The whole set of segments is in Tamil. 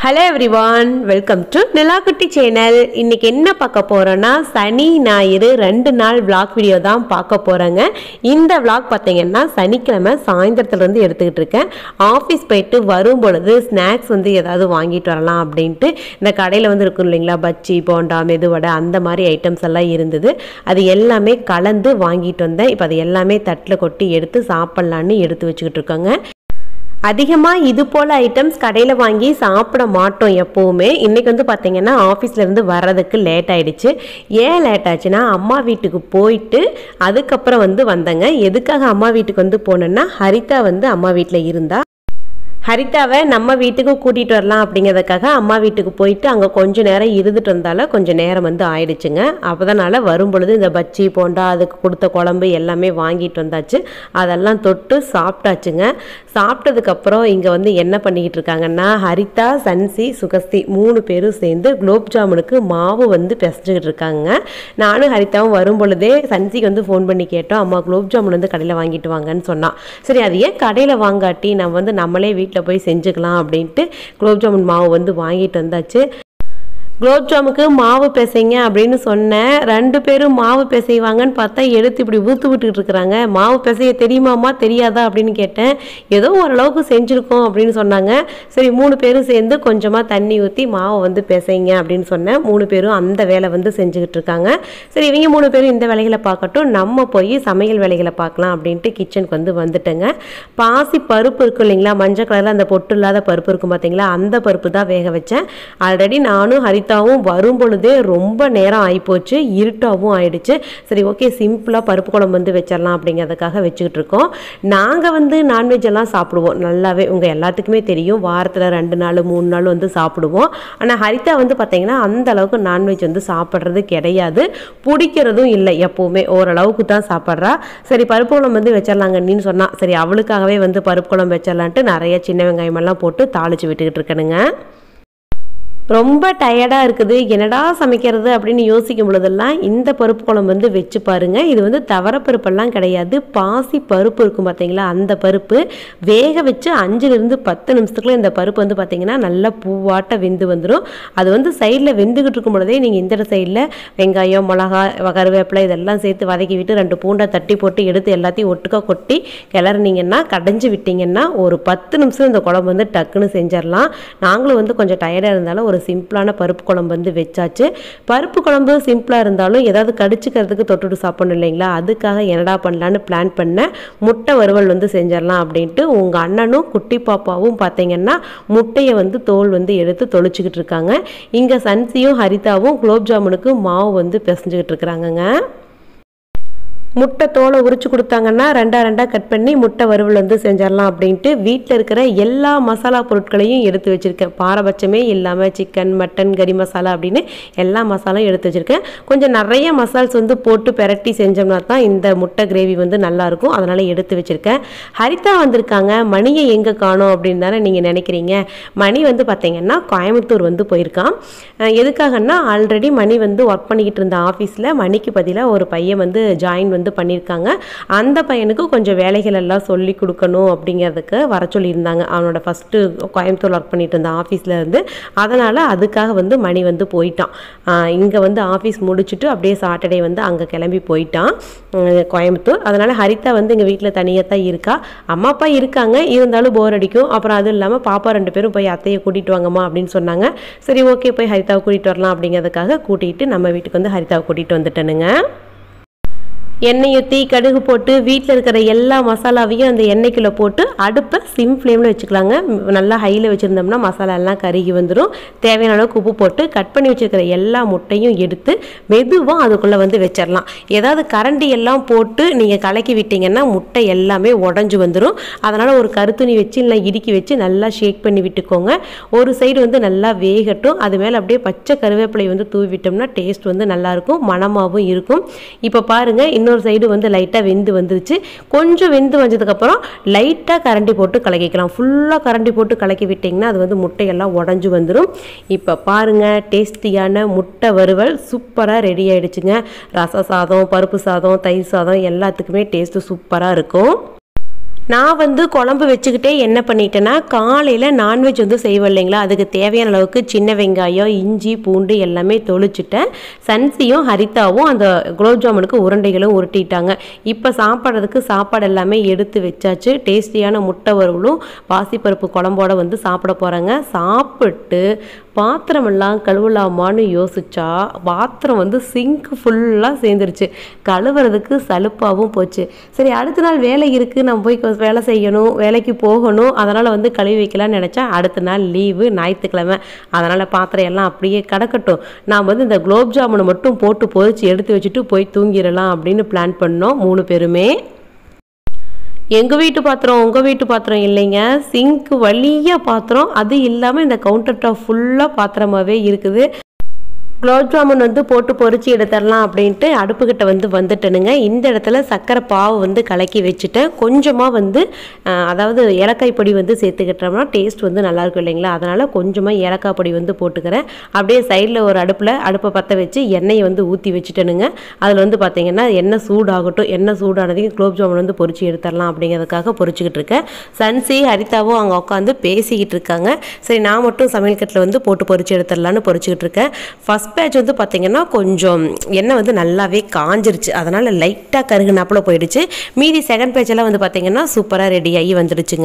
hello everyone welcome to Nilakutti channel இன்னைக்கு என்ன பார்க்க போறோம்னா சனி ஞாயிறு ரெண்டு நாள் vlog வீடியோ தான் பார்க்க போறேங்க இந்த vlog பார்த்தீங்கன்னா சனிக்கிழமை சாயந்தரத்துல இருந்து எடுத்துக்கிட்டு இருக்கேன் ஆஃபீஸ் போயிட்டு வரும் பொழுது ஸ்நாக்ஸ் வந்து ஏதாவது வாங்கிட்டு வரலாம் அப்படின்ட்டு இந்த கடையில் வந்து இருக்கும் இல்லைங்களா பச்சி போண்டா மெதுவடை அந்த மாதிரி ஐட்டம்ஸ் எல்லாம் இருந்தது அது எல்லாமே கலந்து வாங்கிட்டு வந்தேன் இப்போ அது எல்லாமே தட்டில் கொட்டி எடுத்து சாப்பிட்லான்னு எடுத்து வச்சுக்கிட்டு இருக்கோங்க அதிகமாக இது போல் ஐட்டம்ஸ் கடையில் வாங்கி சாப்பிட மாட்டோம் எப்போவுமே இன்றைக்கி வந்து பார்த்திங்கன்னா ஆஃபீஸ்லேருந்து வர்றதுக்கு லேட் ஆயிடுச்சு ஏன் லேட் ஆச்சுன்னா அம்மா வீட்டுக்கு போயிட்டு அதுக்கப்புறம் வந்து வந்தேங்க எதுக்காக அம்மா வீட்டுக்கு வந்து போனேன்னா ஹரிதா வந்து அம்மா வீட்டில் இருந்தா ஹரிதாவை நம்ம வீட்டுக்கு கூட்டிகிட்டு வரலாம் அப்படிங்கிறதுக்காக அம்மா வீட்டுக்கு போயிட்டு அங்கே கொஞ்ச நேரம் இருந்துட்டு இருந்தால கொஞ்சம் நேரம் வந்து ஆயிடுச்சுங்க அப்போதனால வரும் பொழுது இந்த பச்சி போண்டா அதுக்கு கொடுத்த குழம்பு எல்லாமே வாங்கிட்டு வந்தாச்சு அதெல்லாம் தொட்டு சாப்பிட்டாச்சுங்க சாப்பிட்டதுக்கப்புறம் இங்கே வந்து என்ன பண்ணிக்கிட்டு இருக்காங்கன்னா ஹரிதா சன்சி சுகஸ்தி மூணு பேரும் சேர்ந்து குலோப் ஜாமுனுக்கு மாவு வந்து பிசைஞ்சுக்கிட்டு இருக்காங்க நானும் ஹரிதாவும் வரும் பொழுதே சன்சிக்கு வந்து ஃபோன் பண்ணி கேட்டோம் அம்மா குலோப் ஜாமுன் வந்து கடையில் வாங்கிட்டு வாங்கன்னு சொன்னான் சரி அது ஏன் கடையில் வாங்காட்டி நம்ம வந்து நம்மளே வீட்டில் போய் செஞ்சுக்கலாம் அப்படின்ட்டு குலோப் ஜாமுன் மாவு வந்து வாங்கிட்டு வந்தாச்சு குலோப் ஜாமுக்கு மாவு பிசைங்க அப்படின்னு சொன்னேன் ரெண்டு பேரும் மாவு பிசைவாங்கன்னு பார்த்தா எடுத்து இப்படி ஊற்று விட்டுக்கிட்டு இருக்கிறாங்க மாவு பிசைய தெரியுமாம்மா தெரியாதா அப்படின்னு கேட்டேன் ஏதோ ஓரளவுக்கு செஞ்சுருக்கோம் அப்படின்னு சொன்னாங்க சரி மூணு பேரும் சேர்ந்து கொஞ்சமாக தண்ணி ஊற்றி மாவை வந்து பிசைங்க அப்படின்னு சொன்னேன் மூணு பேரும் அந்த வேலை வந்து செஞ்சுக்கிட்டு இருக்காங்க சரி இவங்க மூணு பேரும் இந்த வேலைகளை பார்க்கட்டும் நம்ம போய் சமையல் வேலைகளை பார்க்கலாம் அப்படின்ட்டு கிச்சனுக்கு வந்து வந்துட்டேங்க பாசி பருப்பு இருக்கும் இல்லைங்களா மஞ்சள் கலரில் அந்த பொட்டு இல்லாத பருப்பு இருக்கும் பார்த்தீங்களா அந்த பருப்பு தான் வேக வச்சேன் ஆல்ரெடி நானும் ஹரிதாவும் வரும் பொழுதே ரொம்ப நேரம் ஆகிப்போச்சு இருட்டாகவும் ஆயிடுச்சு சரி ஓகே சிம்பிளாக பருப்பு குழம்பு வந்து வச்சிடலாம் அப்படிங்கிறதுக்காக வச்சுக்கிட்டு இருக்கோம் நாங்கள் வந்து நான்வெஜ் எல்லாம் சாப்பிடுவோம் நல்லாவே உங்கள் எல்லாத்துக்குமே தெரியும் வாரத்தில் ரெண்டு நாள் மூணு நாள் வந்து சாப்பிடுவோம் ஆனால் ஹரிதா வந்து பார்த்தீங்கன்னா அந்த அளவுக்கு நான்வெஜ் வந்து சாப்பிட்றது கிடையாது பிடிக்கிறதும் இல்லை எப்போவுமே ஓரளவுக்கு தான் சாப்பிட்றா சரி பருப்பு குழம்பு வந்து வச்சிடலாங்கன்னு சொன்னா சரி அவளுக்காகவே வந்து பருப்பு குழம்பு வச்சிடலான்ட்டு நிறைய சின்ன வெங்காயமெல்லாம் போட்டு தாளிச்சு விட்டுக்கிட்டு இருக்கணுங்க ரொம்ப டயர்டாக இருக்குது என்னடா சமைக்கிறது அப்படின்னு யோசிக்கும் பொழுதெல்லாம் இந்த பருப்பு குழம்பு வந்து வச்சு பாருங்க இது வந்து தவறப்பருப்பெல்லாம் கிடையாது பாசி பருப்பு இருக்கும் பார்த்தீங்களா அந்த பருப்பு வேக வச்சு அஞ்சுலேருந்து பத்து நிமிஷத்துக்குள்ள இந்த பருப்பு வந்து பார்த்தீங்கன்னா நல்லா பூவாட்ட வெந்து வந்துடும் அது வந்து சைடில் வெந்துக்கிட்டு இருக்கும் பொழுதே நீங்கள் இந்த சைடில் வெங்காயம் மிளகா கருவேப்பிலை இதெல்லாம் சேர்த்து வதக்கி விட்டு ரெண்டு பூண்டை தட்டி போட்டு எடுத்து எல்லாத்தையும் ஒட்டுக்கா கொட்டி கிளறினீங்கன்னா கடைஞ்சி விட்டிங்கன்னா ஒரு பத்து நிமிஷம் இந்த குழம்பு வந்து டக்குன்னு செஞ்சிடலாம் நாங்களும் வந்து கொஞ்சம் டயர்டாக இருந்தாலும் ஒரு சிம்பிளான பருப்பு குழம்பு வந்து வச்சாச்சு பருப்பு குழம்பு சிம்பிளாக இருந்தாலும் ஏதாவது கடிச்சிக்கிறதுக்கு தொட்டுட்டு சாப்பிடணும் இல்லைங்களா அதுக்காக என்னடா பண்ணலான்னு பிளான் பண்ணேன் முட்டை வறுவல் வந்து செஞ்சிடலாம் அப்படின்ட்டு உங்கள் அண்ணனும் குட்டி பாப்பாவும் பார்த்தீங்கன்னா முட்டையை வந்து தோல் வந்து எடுத்து தொளிச்சிக்கிட்டு இருக்காங்க இங்கே சன்சியும் ஹரிதாவும் குலோப் ஜாமுனுக்கு மாவு வந்து பிசைஞ்சுக்கிட்டு இருக்கிறாங்கங்க முட்டை தோலை உரிச்சு கொடுத்தாங்கன்னா ரெண்டா ரெண்டா கட் பண்ணி முட்டை வறுவல் வந்து செஞ்சிடலாம் அப்படின்ட்டு வீட்டில் இருக்கிற எல்லா மசாலா பொருட்களையும் எடுத்து வச்சுருக்கேன் பாரபட்சமே இல்லாமல் சிக்கன் மட்டன் கறி மசாலா அப்படின்னு எல்லா மசாலாவும் எடுத்து வச்சுருக்கேன் கொஞ்சம் நிறைய மசால்ஸ் வந்து போட்டு பெரட்டி செஞ்சோம்னா தான் இந்த முட்டை கிரேவி வந்து நல்லாயிருக்கும் அதனால் எடுத்து வச்சுருக்கேன் ஹரிதா வந்திருக்காங்க மணியை எங்கே காணோம் அப்படின்னு தானே நீங்கள் நினைக்கிறீங்க மணி வந்து பார்த்தீங்கன்னா கோயம்புத்தூர் வந்து போயிருக்கான் அஹ் எதுக்காகன்னா ஆல்ரெடி மணி வந்து ஒர்க் பண்ணிக்கிட்டு இருந்த ஆஃபீஸில் மணிக்கு பதிலாக ஒரு பையன் வந்து ஜாயின் வந்து பண்ணியிருக்காங்க அந்த பையனுக்கு கொஞ்சம் வேலைகள் எல்லாம் சொல்லி கொடுக்கணும் அப்படிங்கிறதுக்கு வர சொல்லியிருந்தாங்க அவனோட ஃபஸ்ட்டு கோயம்புத்தூர் ஒர்க் பண்ணிட்டு இருந்த ஆஃபீஸில் இருந்து அதனால் அதுக்காக வந்து மணி வந்து போயிட்டான் இங்கே வந்து ஆஃபீஸ் முடிச்சுட்டு அப்படியே சாட்டர்டே வந்து அங்கே கிளம்பி போயிட்டான் உம், கோயம்புத்தூர் அதனால் ஹரிதா வந்து எங்கள் வீட்டில் தனியாக தான் இருக்கா அம்மா அப்பா இருக்காங்க இருந்தாலும் போர் அடிக்கும் அப்புறம் அதுவும் இல்லாமல் பாப்பா ரெண்டு பேரும் போய் அத்தையை கூட்டிகிட்டு வாங்கம்மா அப்படின்னு சொன்னாங்க சரி ஓகே போய் ஹரிதாவை கூட்டிகிட்டு வரலாம் அப்படிங்கிறதுக்காக கூட்டிகிட்டு நம்ம வீட்டுக்கு வந்து ஹரிதாவை கூட்டிகிட்டு வந்துட்டேனுங்க எண்ணெய் ஊற்றி கடுகு போட்டு வீட்டில் இருக்கிற எல்லா மசாலாவையும் அந்த எண்ணெய்க்குள்ளே போட்டு அடுப்பை சிம் ஃப்ளேமில் வச்சுக்கலாங்க ம், நல்லா ஹையில் வச்சுருந்தோம்னா மசாலா எல்லாம் கருகி வந்துடும் தேவையான அளவுக்கு உப்பு போட்டு கட் பண்ணி வச்சுருக்கிற எல்லா முட்டையும் எடுத்து மெதுவாக அதுக்குள்ளே வந்து வச்சிடலாம் ஏதாவது கரண்டி எல்லாம் போட்டு நீங்கள் கலக்கி விட்டீங்கன்னா முட்டை எல்லாமே உடஞ்சி வந்துடும் அதனால் ஒரு கருத்துணி வச்சு இல்லை இடுக்கி வச்சு நல்லா ஷேக் பண்ணி விட்டுக்கோங்க ஒரு சைடு வந்து நல்லா வேகட்டும் அது மேலே அப்படியே பச்சை கருவேப்பிலை வந்து தூவி விட்டோம்னா டேஸ்ட் வந்து நல்லாயிருக்கும் மணமாகவும் இருக்கும் இப்போ பாருங்கள் இன்னொரு சைடு வந்து லைட்டாக வெந்து வந்துருச்சு கொஞ்சம் வெந்து வந்ததுக்கப்புறம் லைட்டாக கரண்டி போட்டு கலக்கிக்கலாம் ஃபுல்லாக கரண்டி போட்டு கலக்கி விட்டிங்கன்னா அது வந்து முட்டையெல்லாம் உடஞ்சி வந்துடும் இப்போ பாருங்கள் டேஸ்டியான முட்டை வறுவல் சூப்பராக ரெடி ஆயிடுச்சுங்க ரச சாதம் பருப்பு சாதம் தயிர் சாதம் எல்லாத்துக்குமே டேஸ்ட்டு சூப்பராக இருக்கும் நான் வந்து குழம்பு வச்சுக்கிட்டே என்ன பண்ணிட்டேன்னா காலையில் நான்வெஜ் வந்து செய்வோம் இல்லைங்களா அதுக்கு தேவையான அளவுக்கு சின்ன வெங்காயம் இஞ்சி பூண்டு எல்லாமே தொளிச்சிட்டேன் சன்சியும் ஹரிதாவும் அந்த குலோப் ஜாமுனுக்கு உருண்டைகளும் உருட்டிட்டாங்க இப்போ சாப்பிட்றதுக்கு சாப்பாடு எல்லாமே எடுத்து வச்சாச்சு டேஸ்டியான முட்டை வறுவலும் பாசிப்பருப்பு குழம்போட வந்து சாப்பிட போகிறாங்க சாப்பிட்டு பாத்திரமெல்லாம் கழுவலாமான்னு யோசிச்சா பாத்திரம் வந்து சிங்க் ஃபுல்லாக சேர்ந்துருச்சு கழுவுறதுக்கு சலுப்பாகவும் போச்சு சரி அடுத்த நாள் வேலை இருக்குது நம்ம போய் கொ- வேலை செய்யணும் வேலைக்கு போகணும் அதனால் வந்து கழுவி வைக்கலாம்னு நினச்சா அடுத்த நாள் லீவு ஞாயிற்றுக்கிழமை அதனால் பாத்திரம் எல்லாம் அப்படியே கிடக்கட்டும் நாம் வந்து இந்த குலோப் ஜாமுனை மட்டும் போட்டு பொரிச்சு எடுத்து வச்சுட்டு போய் தூங்கிடலாம் அப்படின்னு பிளான் பண்ணோம் மூணு பேருமே எங்கள் வீட்டு பாத்திரம் உங்கள் வீட்டு பாத்திரம் இல்லைங்க சிங்க் வழியாக பாத்திரம் அது இல்லாமல் இந்த கவுண்டர் டாப் ஃபுல்லாக பாத்திரமாகவே இருக்குது குலோப் ஜாமுன் வந்து போட்டு பொரிச்சு எடுத்துடலாம் அப்படின்ட்டு அடுப்புக்கிட்ட வந்து வந்துட்டேனுங்க இந்த இடத்துல சர்க்கரை பாவு வந்து கலக்கி வச்சுட்டேன் கொஞ்சமாக வந்து அஹ், அதாவது ஏலக்காய் பொடி வந்து சேர்த்துக்கிட்டோம்னா டேஸ்ட் வந்து நல்லாயிருக்கும் இல்லைங்களா அதனால் கொஞ்சமாக ஏலக்காய் பொடி வந்து போட்டுக்கிறேன் அப்படியே சைடில் ஒரு அடுப்பில் அடுப்பை பற்ற வச்சு எண்ணெயை வந்து ஊற்றி வச்சுட்டேனுங்க அதில் வந்து பார்த்தீங்கன்னா எண்ணெய் சூடாகட்டும் எண்ணெய் சூடானதையும் குலோப் ஜாமுன் வந்து பொரிச்சு எடுத்துடலாம் அப்படிங்கிறதுக்காக பொரிச்சுக்கிட்டு இருக்கேன் சன்சி ஹரிதாவும் அங்கே உட்காந்து பேசிக்கிட்டு இருக்காங்க சரி நான் மட்டும் சமையல் கட்டில் வந்து போட்டு பொரிச்சு எடுத்துடலான்னு பொரிச்சுக்கிட்டு இருக்கேன் ஃபஸ்ட் பேட்ச் வந்து பார்த்தீங்கன்னா கொஞ்சம் எண்ணெய் வந்து நல்லாவே காஞ்சிருச்சு அதனால் லைட்டாக கருகுனாப்புல போயிடுச்சு மீதி செகண்ட் பேட்ச் எல்லாம் வந்து பார்த்தீங்கன்னா சூப்பராக ரெடி ஆகி வந்துடுச்சுங்க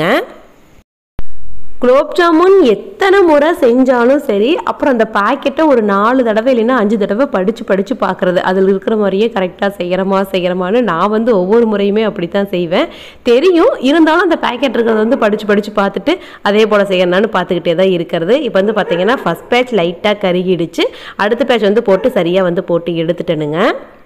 குலோப் ஜாமுன் எத்தனை முறை செஞ்சாலும் சரி அப்புறம் அந்த பாக்கெட்டை ஒரு நாலு தடவை இல்லைன்னா அஞ்சு தடவை படித்து படித்து பார்க்குறது அதில் இருக்கிற மாதிரியே கரெக்டாக செய்கிறமா செய்கிறமான்னு நான் வந்து ஒவ்வொரு முறையுமே அப்படி தான் செய்வேன் தெரியும் இருந்தாலும் அந்த பாக்கெட் இருக்கிறத வந்து படித்து படித்து பார்த்துட்டு அதே போல் செய்யணும்னு பார்த்துக்கிட்டே தான் இருக்கிறது இப்போ வந்து பார்த்தீங்கன்னா ஃபஸ்ட் பேட்ச் லைட்டாக கருகிடுச்சு அடுத்த பேட்ச் வந்து போட்டு சரியாக வந்து போட்டு எடுத்துட்டேனுங்க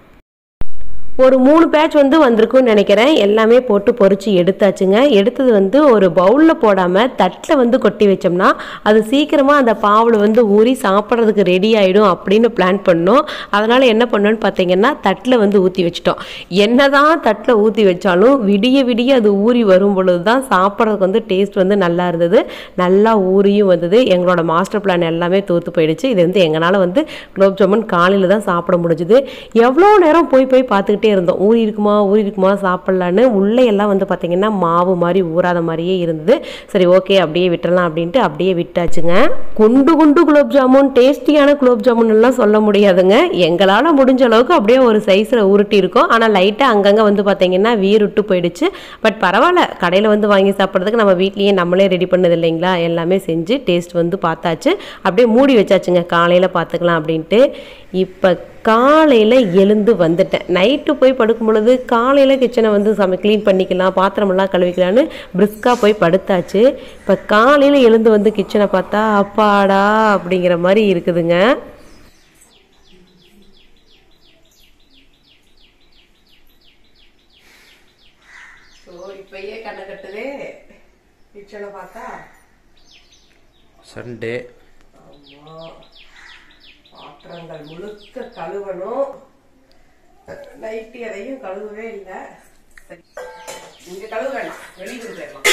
ஒரு மூணு பேட்ச் வந்து வந்திருக்கும்னு நினைக்கிறேன் எல்லாமே போட்டு பொரிச்சு எடுத்தாச்சுங்க எடுத்தது வந்து ஒரு பவுலில் போடாமல் தட்டில் வந்து கொட்டி வச்சோம்னா அது சீக்கிரமாக அந்த பாவில் வந்து ஊறி சாப்பிட்றதுக்கு ரெடி ஆகிடும் அப்படின்னு பிளான் பண்ணோம் அதனால் என்ன பண்ணோன்னு பார்த்தீங்கன்னா தட்டில் வந்து ஊற்றி வச்சிட்டோம் என்னதான் தட்டில் ஊற்றி வச்சாலும் விடிய விடிய அது ஊறி வரும் பொழுது தான் சாப்பிட்றதுக்கு வந்து டேஸ்ட் வந்து நல்லா இருந்தது நல்லா ஊறியும் வந்தது எங்களோட மாஸ்டர் பிளான் எல்லாமே தோற்று போயிடுச்சு இது வந்து எங்களால் வந்து குலோப் ஜாமுன் காலையில் தான் சாப்பிட முடிஞ்சுது எவ்வளோ நேரம் போய் போய் பார்த்துக்கிட்டே இருந்தோம் ஊறி இருக்குமா ஊறி இருக்குமா சாப்பிட்லான்னு உள்ளே எல்லாம் வந்து பார்த்திங்கன்னா மாவு மாதிரி ஊறாத மாதிரியே இருந்தது சரி ஓகே அப்படியே விட்டுறலாம் அப்படின்ட்டு அப்படியே விட்டாச்சுங்க குண்டு குண்டு குலோப் ஜாமுன் டேஸ்டியான குலோப் ஜாமுன் எல்லாம் சொல்ல முடியாதுங்க எங்களால் முடிஞ்ச அளவுக்கு அப்படியே ஒரு சைஸில் உருட்டி இருக்கோம் ஆனால் லைட்டாக அங்கங்கே வந்து பார்த்திங்கன்னா வீருட்டு போயிடுச்சு பட் பரவாயில்ல கடையில் வந்து வாங்கி சாப்பிட்றதுக்கு நம்ம வீட்லேயே நம்மளே ரெடி பண்ணது இல்லைங்களா எல்லாமே செஞ்சு டேஸ்ட் வந்து பார்த்தாச்சு அப்படியே மூடி வச்சாச்சுங்க காலையில் பார்த்துக்கலாம் அப்படின்ட்டு இப்போ காலையில் எழுந்து வந்துட்டேன் நைட்டு போய் படுக்கும் பொழுது காலையில் கிச்சனை வந்து சமை க்ளீன் பண்ணிக்கலாம் பாத்திரமெல்லாம் கழுவிக்கலான்னு பிரிஸ்காக போய் படுத்தாச்சு இப்போ காலையில் எழுந்து வந்து கிச்சனை பார்த்தா அப்பாடா அப்படிங்கிற மாதிரி இருக்குதுங்க ஸோ இப்பயே கண்ணை கட்டுதே கிச்சனை பார்த்தா சண்டே பாத்திரங்கள் முழுக்க கழுவணும் நைட்டு எதையும் கழுவவே இல்லை சரி இங்க கழுவ வேண்டாம் வெளியே போயிடலாம்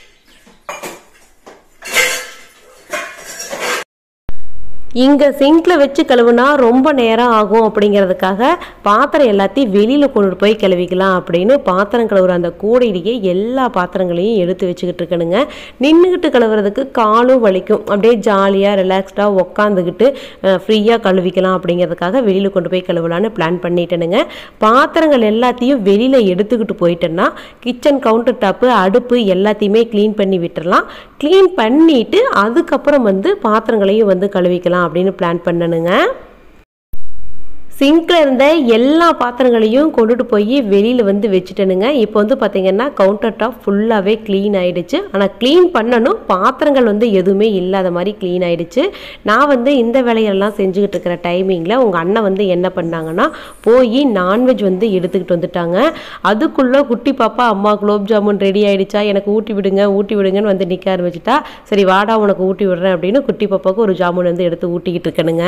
இங்கே சிங்கில் வச்சு கழுவுனா ரொம்ப நேரம் ஆகும் அப்படிங்கிறதுக்காக பாத்திரம் எல்லாத்தையும் வெளியில் கொண்டு போய் கழுவிக்கலாம் அப்படின்னு பாத்திரம் கழுவுற அந்த கூடையிலேயே எல்லா பாத்திரங்களையும் எடுத்து வச்சுக்கிட்டு இருக்கணுங்க நின்றுக்கிட்டு கழுவுறதுக்கு காலும் வலிக்கும் அப்படியே ஜாலியாக ரிலாக்ஸ்டாக உக்காந்துக்கிட்டு ஃப்ரீயாக கழுவிக்கலாம் அப்படிங்கிறதுக்காக வெளியில் கொண்டு போய் கழுவலான்னு பிளான் பண்ணிட்டேனுங்க பாத்திரங்கள் எல்லாத்தையும் வெளியில் எடுத்துக்கிட்டு போயிட்டேன்னா கிச்சன் கவுண்டர் டாப்பு அடுப்பு எல்லாத்தையுமே க்ளீன் பண்ணி விட்டுறலாம் க்ளீன் பண்ணிட்டு அதுக்கப்புறம் வந்து பாத்திரங்களையும் வந்து கழுவிக்கலாம் அப்படின்னு பிளான் பண்ணணுங்க சிங்கில் இருந்த எல்லா பாத்திரங்களையும் கொண்டுட்டு போய் வெளியில் வந்து வச்சுட்டேனுங்க இப்போ வந்து பார்த்தீங்கன்னா கவுண்டர் டாப் ஃபுல்லாகவே க்ளீன் ஆயிடுச்சு ஆனால் க்ளீன் பண்ணணும் பாத்திரங்கள் வந்து எதுவுமே இல்லாத மாதிரி க்ளீன் ஆயிடுச்சு நான் வந்து இந்த வேலையெல்லாம் செஞ்சுக்கிட்டு இருக்கிற டைமிங்கில் உங்கள் அண்ணன் வந்து என்ன பண்ணாங்கன்னா போய் நான்வெஜ் வந்து எடுத்துக்கிட்டு வந்துட்டாங்க அதுக்குள்ளே குட்டி பாப்பா அம்மா குலோப் ஜாமுன் ரெடி ஆயிடுச்சா எனக்கு ஊட்டி விடுங்க ஊட்டி விடுங்கன்னு வந்து நிற்க ஆரம்பிச்சிட்டா சரி வாடா உனக்கு ஊட்டி விடுறேன் அப்படின்னு குட்டி பாப்பாவுக்கு ஒரு ஜாமுன் வந்து எடுத்து ஊட்டிக்கிட்டு இருக்கணுங்க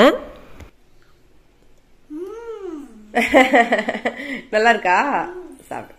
நல்லா இருக்கா சாப்பிடு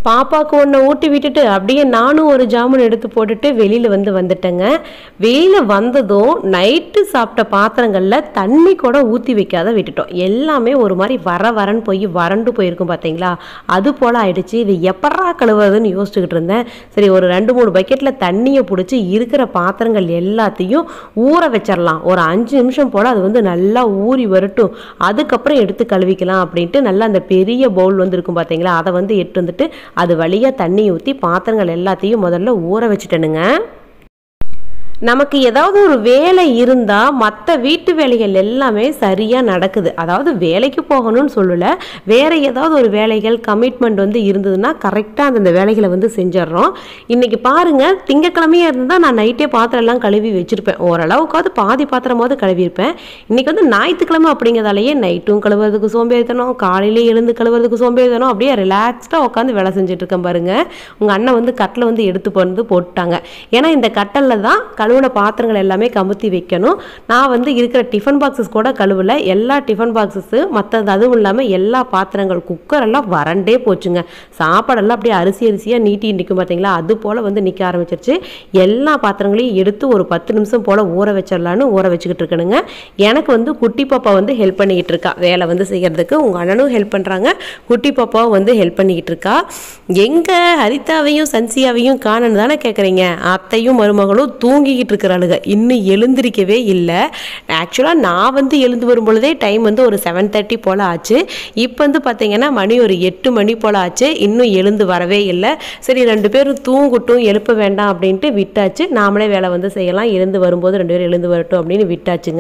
பாப்பாவுக்கு ஒன்று ஊட்டி விட்டுட்டு அப்படியே நானும் ஒரு ஜாமுன் எடுத்து போட்டுட்டு வெளியில் வந்து வந்துட்டேங்க வெளியில் வந்ததும் நைட்டு சாப்பிட்ட பாத்திரங்களில் தண்ணி கூட ஊற்றி வைக்காத விட்டுட்டோம் எல்லாமே ஒரு மாதிரி வர வரன்னு போய் வறண்டு போயிருக்கும் பார்த்தீங்களா அது போல் ஆயிடுச்சு இது எப்படா கழுவுறதுன்னு யோசிச்சுக்கிட்டு இருந்தேன் சரி ஒரு ரெண்டு மூணு பக்கெட்டில் தண்ணியை பிடிச்சி இருக்கிற பாத்திரங்கள் எல்லாத்தையும் ஊற வச்சிடலாம் ஒரு அஞ்சு நிமிஷம் போல் அது வந்து நல்லா ஊறி வரட்டும் அதுக்கப்புறம் எடுத்து கழுவிக்கலாம் அப்படின்ட்டு நல்லா அந்த பெரிய பவுல் வந்து இருக்கும் பார்த்தீங்களா அதை வந்து எட்டு வந்துட்டு அது வழியாக தண்ணி ஊற்றி பாத்திரங்கள் எல்லாத்தையும் முதல்ல ஊற வச்சுட்டேனுங்க நமக்கு ஏதாவது ஒரு வேலை இருந்தால் மற்ற வீட்டு வேலைகள் எல்லாமே சரியாக நடக்குது அதாவது வேலைக்கு போகணும்னு சொல்லலை வேற ஏதாவது ஒரு வேலைகள் கமிட்மெண்ட் வந்து இருந்ததுன்னா கரெக்டாக அந்தந்த வேலைகளை வந்து செஞ்சிடுறோம் இன்னைக்கு பாருங்க திங்கக்கிழமையாக இருந்தால் நான் நைட்டே பாத்திரம் எல்லாம் கழுவி வச்சிருப்பேன் ஓரளவுக்காவது பாதி பாத்திரமாவது கழுவியிருப்பேன் இன்னைக்கு வந்து ஞாயிற்றுக்கிழமை அப்படிங்கிறதாலேயே நைட்டும் கழுவுறதுக்கு சோம்பேறித்தனம் காலையிலே எழுந்து கழுவுறதுக்கு சோம்பேறித்தனம் அப்படியே ரிலாக்ஸ்டாக உட்காந்து வேலை செஞ்சுட்டு இருக்கேன் பாருங்க உங்கள் அண்ணன் வந்து கட்டில் வந்து எடுத்து வந்து போட்டாங்க ஏன்னா இந்த கட்டலில் தான் கழுவுன பாத்திரங்கள் எல்லாமே கமுத்தி வைக்கணும் நான் வந்து இருக்கிற டிஃபன் பாக்ஸஸ் கூட கழுவல எல்லா டிஃபன் பாக்ஸஸ் மற்றது அதுவும் இல்லாமல் எல்லா பாத்திரங்கள் குக்கர் எல்லாம் வறண்டே போச்சுங்க சாப்பாடெல்லாம் அப்படியே அரிசி அரிசியாக நீட்டி நிற்கும் பார்த்தீங்களா அது போல் வந்து நிற்க ஆரம்பிச்சிருச்சு எல்லா பாத்திரங்களையும் எடுத்து ஒரு பத்து நிமிஷம் போல் ஊற வச்சிடலான்னு ஊற வச்சுக்கிட்டு இருக்கணுங்க எனக்கு வந்து குட்டி பாப்பா வந்து ஹெல்ப் பண்ணிக்கிட்டு இருக்கா வேலை வந்து செய்கிறதுக்கு உங்கள் அண்ணனும் ஹெல்ப் பண்ணுறாங்க குட்டி பாப்பாவும் வந்து ஹெல்ப் பண்ணிக்கிட்டு இருக்கா எங்கே ஹரிதாவையும் சன்சியாவையும் காணன்னு தானே கேட்குறீங்க அத்தையும் மருமகளும் தூங்கிக்கிட்டு இருக்கிறாளுங்க இன்னும் எழுந்திருக்கவே இல்லை ஆக்சுவலாக நான் வந்து எழுந்து வரும் பொழுதே டைம் வந்து ஒரு செவன் தேர்ட்டி போல் ஆச்சு இப்போ வந்து பார்த்தீங்கன்னா மணி ஒரு எட்டு மணி போல் ஆச்சு இன்னும் எழுந்து வரவே இல்லை சரி ரெண்டு பேரும் தூங்கட்டும் எழுப்ப வேண்டாம் அப்படின்ட்டு விட்டாச்சு நாமளே வேலை வந்து செய்யலாம் எழுந்து வரும்போது ரெண்டு பேரும் எழுந்து வரட்டும் அப்படின்னு விட்டாச்சுங்க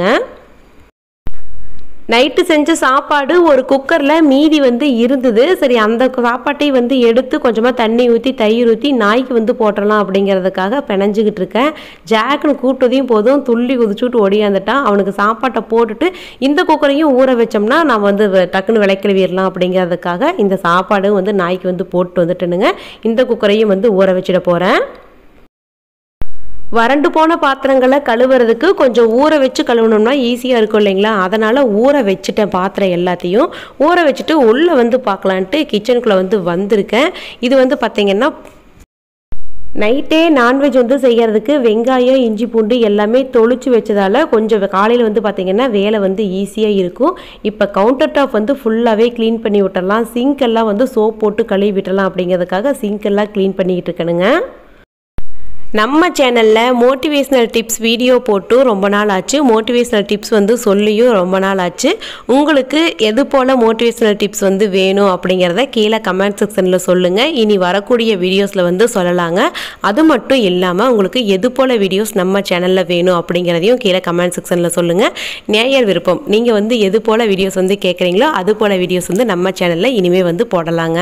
நைட்டு செஞ்ச சாப்பாடு ஒரு குக்கரில் மீதி வந்து இருந்தது சரி அந்த சாப்பாட்டை வந்து எடுத்து கொஞ்சமாக தண்ணி ஊற்றி தயிர் ஊற்றி நாய்க்கு வந்து போட்டுடலாம் அப்படிங்கிறதுக்காக பிணைஞ்சிக்கிட்டு இருக்கேன் ஜாக்குன்னு கூப்பிட்டதையும் போதும் துள்ளி குதிச்சுட்டு ஓடியாந்துட்டான் அவனுக்கு சாப்பாட்டை போட்டுட்டு இந்த குக்கரையும் ஊற வச்சோம்னா நான் வந்து வ- டக்குன்னு விளக்கிடுவிடலாம் அப்படிங்கிறதுக்காக இந்த சாப்பாடும் வந்து நாய்க்கு வந்து போட்டு வந்துட்டேனுங்க இந்த குக்கரையும் வந்து ஊற வச்சிட போகிறேன் வறண்டு போன பாத்திரங்களை கழுவுறதுக்கு கொஞ்சம் ஊற வச்சு கழுவணும்னா ஈஸியாக இருக்கும் இல்லைங்களா அதனால் ஊற வச்சுட்டேன் பாத்திரம் எல்லாத்தையும் ஊற வச்சுட்டு உள்ளே வந்து பார்க்கலான்ட்டு கிச்சனுக்குள்ளே வந்து வந்திருக்கேன் இது வந்து பார்த்திங்கன்னா நைட்டே நான்வெஜ் வந்து செய்கிறதுக்கு வெங்காயம் இஞ்சி பூண்டு எல்லாமே தொளிச்சு வச்சதால கொஞ்சம் காலையில் வந்து பார்த்திங்கன்னா வேலை வந்து ஈஸியாக இருக்கும் இப்போ கவுண்டர் டாப் வந்து ஃபுல்லாகவே க்ளீன் பண்ணி விட்டுறலாம் சிங்க் எல்லாம் வந்து சோப் போட்டு கழுவி விட்டுறலாம் அப்படிங்கிறதுக்காக சிங்க் எல்லாம் க்ளீன் பண்ணிக்கிட்டு இருக்கணுங்க நம்ம சேனலில் மோட்டிவேஷ்னல் டிப்ஸ் வீடியோ போட்டு ரொம்ப நாள் ஆச்சு மோட்டிவேஷ்னல் டிப்ஸ் வந்து சொல்லியும் ரொம்ப நாள் ஆச்சு உங்களுக்கு எது போல் மோட்டிவேஷ்னல் டிப்ஸ் வந்து வேணும் அப்படிங்கிறத கீழே கமெண்ட் செக்ஷனில் சொல்லுங்கள் இனி வரக்கூடிய வீடியோஸில் வந்து சொல்லலாங்க அது மட்டும் இல்லாமல் உங்களுக்கு எது போல் வீடியோஸ் நம்ம சேனலில் வேணும் அப்படிங்கிறதையும் கீழே கமெண்ட் செக்ஷனில் சொல்லுங்கள் நேயர் விருப்பம் நீங்கள் வந்து எது போல் வீடியோஸ் வந்து கேட்குறீங்களோ அது போல் வீடியோஸ் வந்து நம்ம சேனலில் இனிமேல் வந்து போடலாங்க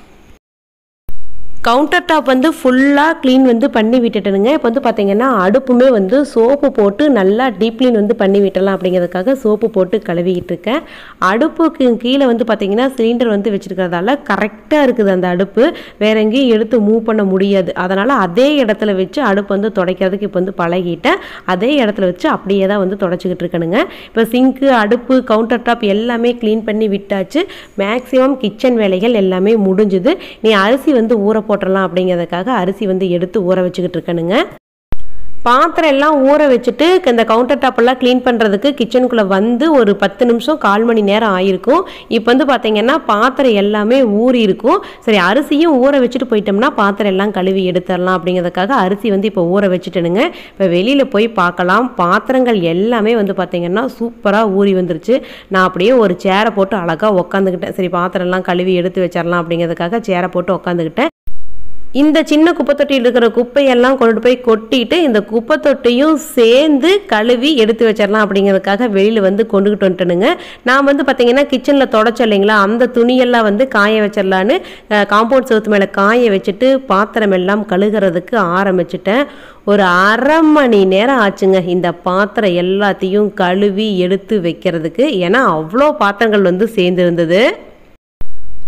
கவுண்டர் டாப் வந்து ஃபுல்லாக க்ளீன் வந்து பண்ணி விட்டுட்டேனுங்க இப்போ வந்து பார்த்தீங்கன்னா அடுப்புமே வந்து சோப்பு போட்டு நல்லா டீப் க்ளீன் வந்து பண்ணி விட்டலாம் அப்படிங்கிறதுக்காக சோப்பு போட்டு கழுவிக்கிட்டு இருக்கேன் அடுப்புக்கு கீழே வந்து பார்த்தீங்கன்னா சிலிண்டர் வந்து வச்சுருக்கிறதால கரெக்டாக இருக்குது அந்த அடுப்பு வேற எங்கேயும் எடுத்து மூவ் பண்ண முடியாது அதனால் அதே இடத்துல வச்சு அடுப்பு வந்து துடைக்கிறதுக்கு இப்போ வந்து பழகிட்டேன் அதே இடத்துல வச்சு அப்படியே தான் வந்து தொடச்சிக்கிட்டு இருக்கணுங்க இப்போ சிங்க்கு அடுப்பு கவுண்டர் டாப் எல்லாமே க்ளீன் பண்ணி விட்டாச்சு மேக்ஸிமம் கிச்சன் வேலைகள் எல்லாமே முடிஞ்சுது நீ அரிசி வந்து ஊற போட்டுடலாம் அப்படிங்கிறதுக்காக அரிசி வந்து எடுத்து ஊற வச்சுக்கிட்டு இருக்கணுங்க பாத்திரம் எல்லாம் ஊற வச்சுட்டு இந்த கவுண்டர் டாப் எல்லாம் க்ளீன் பண்ணுறதுக்கு கிச்சனுக்குள்ளே வந்து ஒரு பத்து நிமிஷம் கால் மணி நேரம் ஆயிருக்கும் இப்போ வந்து பார்த்தீங்கன்னா பாத்திரம் எல்லாமே ஊறி இருக்கும் சரி அரிசியும் ஊற வச்சுட்டு போயிட்டோம்னா பாத்திரம் எல்லாம் கழுவி எடுத்துடலாம் அப்படிங்கிறதுக்காக அரிசி வந்து இப்போ ஊற வச்சுட்டேனுங்க இப்போ வெளியில் போய் பார்க்கலாம் பாத்திரங்கள் எல்லாமே வந்து பார்த்தீங்கன்னா சூப்பராக ஊறி வந்துருச்சு நான் அப்படியே ஒரு சேரை போட்டு அழகாக உக்காந்துக்கிட்டேன் சரி பாத்திரம் எல்லாம் கழுவி எடுத்து வச்சிடலாம் அப்படிங்கிறதுக்காக சேரை போட்டு உக்காந்துக்கிட்டேன் இந்த சின்ன குப்பை தொட்டியில் இருக்கிற குப்பையெல்லாம் கொண்டு போய் கொட்டிட்டு இந்த குப்பை தொட்டியும் சேர்ந்து கழுவி எடுத்து வச்சிடலாம் அப்படிங்கிறதுக்காக வெளியில் வந்து கொண்டுகிட்டு வந்துட்டேனுங்க நான் வந்து பார்த்தீங்கன்னா கிச்சனில் தொடச்சோம் இல்லைங்களா அந்த துணியெல்லாம் வந்து காய வச்சிடலான்னு காம்பவுண்ட் செவுத்து மேலே காய வச்சுட்டு பாத்திரம் எல்லாம் கழுகுறதுக்கு ஆரம்பிச்சிட்டேன் ஒரு அரை மணி நேரம் ஆச்சுங்க இந்த பாத்திரம் எல்லாத்தையும் கழுவி எடுத்து வைக்கிறதுக்கு ஏன்னா அவ்வளோ பாத்திரங்கள் வந்து சேர்ந்துருந்தது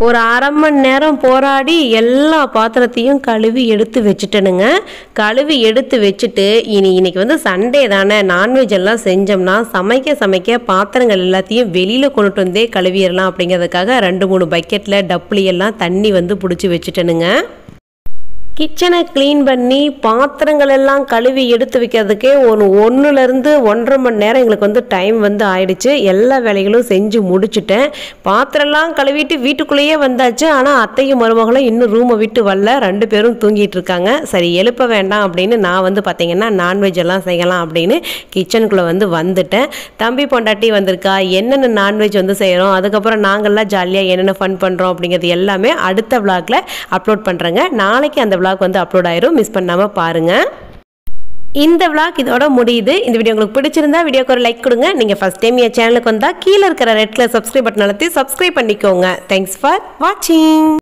ஒரு அரை மணி நேரம் போராடி எல்லா பாத்திரத்தையும் கழுவி எடுத்து வச்சுட்டேனுங்க கழுவி எடுத்து வச்சுட்டு இனி இன்னைக்கு வந்து சண்டே தானே நான்வெஜ் எல்லாம் செஞ்சோம்னா சமைக்க சமைக்க பாத்திரங்கள் எல்லாத்தையும் வெளியில் கொண்டுட்டு வந்தே கழுவிடலாம் அப்படிங்கிறதுக்காக ரெண்டு மூணு பக்கெட்டில் டப்புளி எல்லாம் தண்ணி வந்து பிடிச்சி வச்சுட்டேனுங்க கிச்சனை க்ளீன் பண்ணி பாத்திரங்கள் எல்லாம் கழுவி எடுத்து வைக்கிறதுக்கே ஒரு ஒன்றுலேருந்து ஒன்றரை மணி நேரம் எங்களுக்கு வந்து டைம் வந்து ஆயிடுச்சு எல்லா வேலைகளும் செஞ்சு முடிச்சுட்டேன் பாத்திரம்லாம் கழுவிட்டு வீட்டுக்குள்ளேயே வந்தாச்சு ஆனால் அத்தையும் மருமகளும் இன்னும் ரூமை விட்டு வரல ரெண்டு பேரும் தூங்கிட்டு இருக்காங்க சரி எழுப்ப வேண்டாம் அப்படின்னு நான் வந்து பார்த்தீங்கன்னா நான்வெஜ் எல்லாம் செய்யலாம் அப்படின்னு கிச்சனுக்குள்ளே வந்து வந்துட்டேன் தம்பி பொண்டாட்டி வந்திருக்கா என்னென்ன நான்வெஜ் வந்து செய்கிறோம் அதுக்கப்புறம் நாங்கள்லாம் ஜாலியாக என்னென்ன ஃபன் பண்ணுறோம் அப்படிங்கிறது எல்லாமே அடுத்த விளாக்ல அப்லோட் பண்ணுறேங்க நாளைக்கு அந்த விளாக் வந்து அப்லோட் ஆயிரும் மிஸ் பண்ணாமல் பாருங்கள் இந்த விளாக் இதோட முடியுது இந்த வீடியோ உங்களுக்கு பிடிச்சிருந்தா வீடியோக்கு ஒரு லைக் கொடுங்க நீங்கள் ஃபஸ்ட் டைம் என் சேனலுக்கு வந்தால் கீழே இருக்கிற ரெட் கலர் சப்ஸ்கிரைப் பட்டன் அழுத்தி சப்ஸ்கிரைப் பண்ணிக்கோங்க தேங்க்ஸ் ஃபார் வாட்சிங்